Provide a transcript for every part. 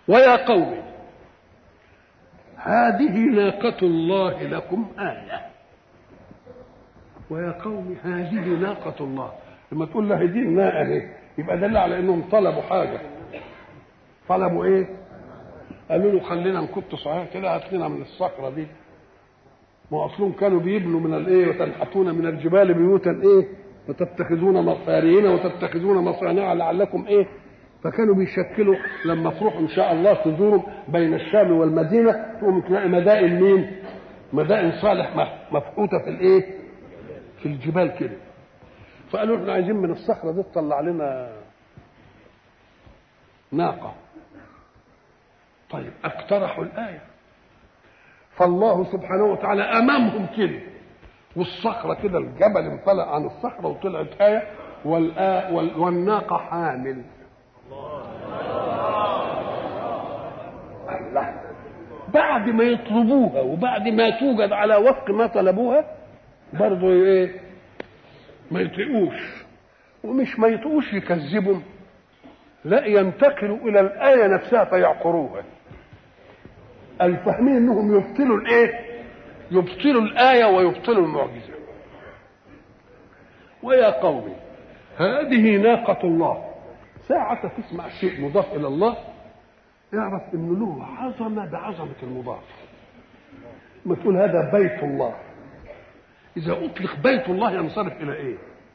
ويا قوم هذه ناقة الله لكم آية ويا قوم هذه ناقة الله لما تقول له دي الناقة اهي يبقى دل على انهم طلبوا حاجة طلبوا ايه؟ قالوا له خلينا نكت صحيح كده هات لنا من الصخرة دي ما اصلهم كانوا بيبنوا من الايه وتنحتون من الجبال بيوتا ايه وتتخذون مصارين وتتخذون مصانع لعلكم ايه فكانوا بيشكلوا لما تروحوا ان شاء الله تزوروا بين الشام والمدينه تقوم تلاقي مدائن مين؟ مدائن صالح مفقوته في الايه؟ في الجبال كده فقالوا احنا عايزين من الصخره دي تطلع لنا ناقه طيب اقترحوا الايه فالله سبحانه وتعالى امامهم كده والصخره كده الجبل انطلق عن الصخره وطلعت ايه والآ والناقه حامل الله بعد ما يطلبوها وبعد ما توجد على وفق ما طلبوها برضه ايه ما يطيقوش ومش ما يطيقوش يكذبوا لا ينتقلوا الى الايه نفسها فيعقروها الفاهمين انهم يبطلوا الايه يبطلوا الايه ويبطلوا المعجزه ويا قوم هذه ناقة الله ساعة تسمع شيء مضاف إلى الله اعرف إنه له عظمة بعظمة المضاف ما تقول هذا بيت الله إذا أطلق بيت الله ينصرف إلى إيه؟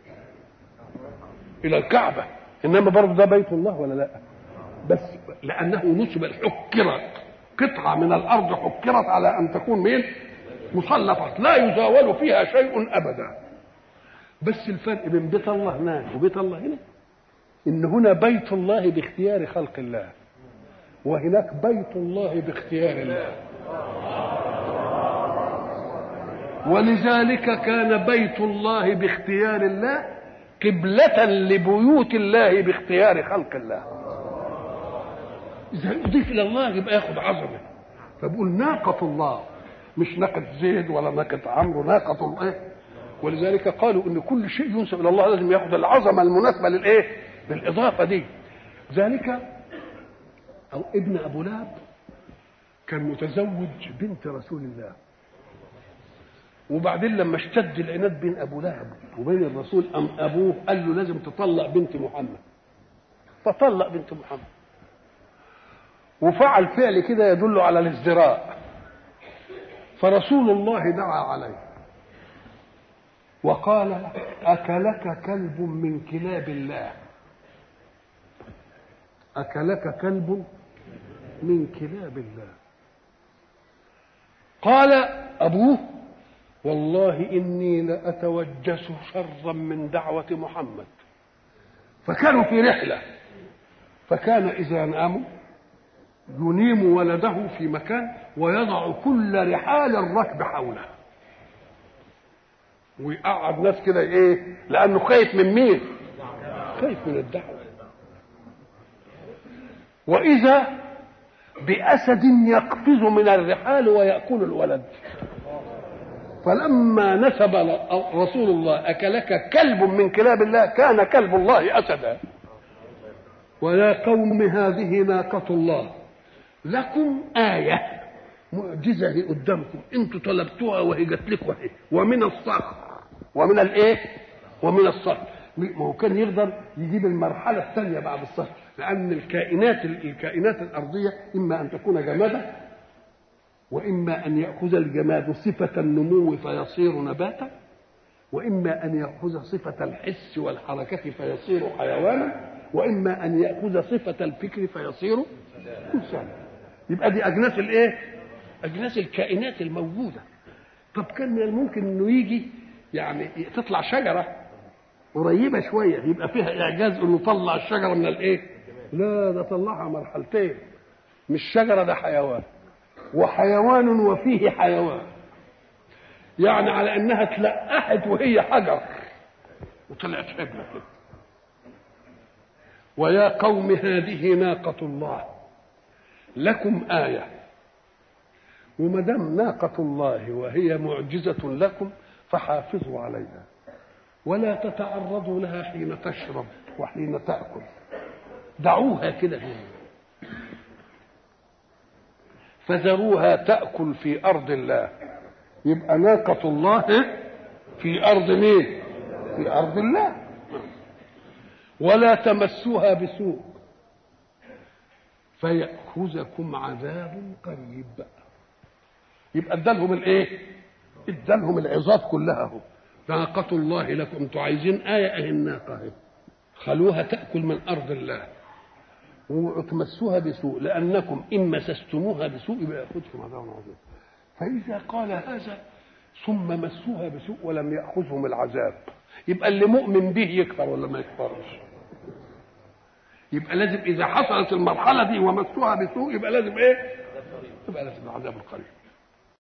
إلى الكعبة إنما برضه ده بيت الله ولا لا؟ بس لأنه نسب حكرت قطعة من الأرض حكرت على أن تكون مين؟ مسلطة لا يزاول فيها شيء أبدا بس الفرق بين بيت الله هناك وبيت الله هنا ان هنا بيت الله باختيار خلق الله وهناك بيت الله باختيار الله ولذلك كان بيت الله باختيار الله قبلة لبيوت الله باختيار خلق الله إذا يضيف إلى الله يبقى ياخد عظمة فبقول ناقة الله مش ناقة زيد ولا ناقة عمرو ناقة الله ولذلك قالوا ان كل شيء ينسب الى الله لازم ياخذ العظمه المناسبه للايه؟ للاضافه دي. ذلك او ابن ابو لهب كان متزوج بنت رسول الله. وبعدين لما اشتد العناد بين ابو لهب وبين الرسول ام ابوه قال له لازم تطلق بنت محمد. فطلق بنت محمد. وفعل فعل كده يدل على الازدراء. فرسول الله دعا عليه. وقال أكلك كلب من كلاب الله أكلك كلب من كلاب الله قال أبوه والله إني لأتوجس شرا من دعوة محمد فكانوا في رحلة فكان إذا ناموا ينيم ولده في مكان ويضع كل رحال الركب حوله ويقعد ناس كده ايه لانه خايف من مين خايف من الدعوه واذا باسد يقفز من الرحال وياكل الولد فلما نسب رسول الله اكلك كلب من كلاب الله كان كلب الله اسدا ويا قوم هذه ناقه الله لكم ايه معجزه هي قدامكم انتوا طلبتوها وهي جات لكم اهي ومن الصخر ومن الايه؟ ومن الصخر ما هو كان يقدر يجيب المرحله الثانيه بعد الصخر لان الكائنات الكائنات الارضيه اما ان تكون جمادا واما ان ياخذ الجماد صفه النمو فيصير نباتا واما ان ياخذ صفه الحس والحركه فيصير حيوانا واما ان ياخذ صفه الفكر فيصير انسانا يبقى دي اجناس الايه؟ اجناس الكائنات الموجوده طب كان من الممكن انه يجي يعني تطلع شجره قريبه شويه يبقى فيها اعجاز انه طلع الشجره من الايه؟ لا ده طلعها مرحلتين مش شجره ده حيوان وحيوان وفيه حيوان يعني على انها تلقحت وهي حجر وطلعت حبلة كده ويا قوم هذه ناقة الله لكم آية وما دام ناقة الله وهي معجزة لكم فحافظوا عليها ولا تتعرضوا لها حين تشرب وحين تأكل دعوها كده هنا فذروها تأكل في أرض الله يبقى ناقة الله في أرض مين؟ في أرض الله ولا تمسوها بسوء فيأخذكم عذاب قريب يبقى ادالهم الايه؟ ادالهم العظات كلها اهو ناقة الله لكم انتوا عايزين آية اهي الناقة اهي خلوها تأكل من أرض الله وتمسوها بسوء لأنكم إن مسستموها بسوء يبقى يأخذكم عذاب عظيم فإذا قال هذا ثم مسوها بسوء ولم يأخذهم العذاب يبقى اللي مؤمن به يكفر ولا ما يكفرش يبقى لازم إذا حصلت المرحلة دي ومسوها بسوء يبقى لازم إيه؟ يبقى لازم العذاب القريب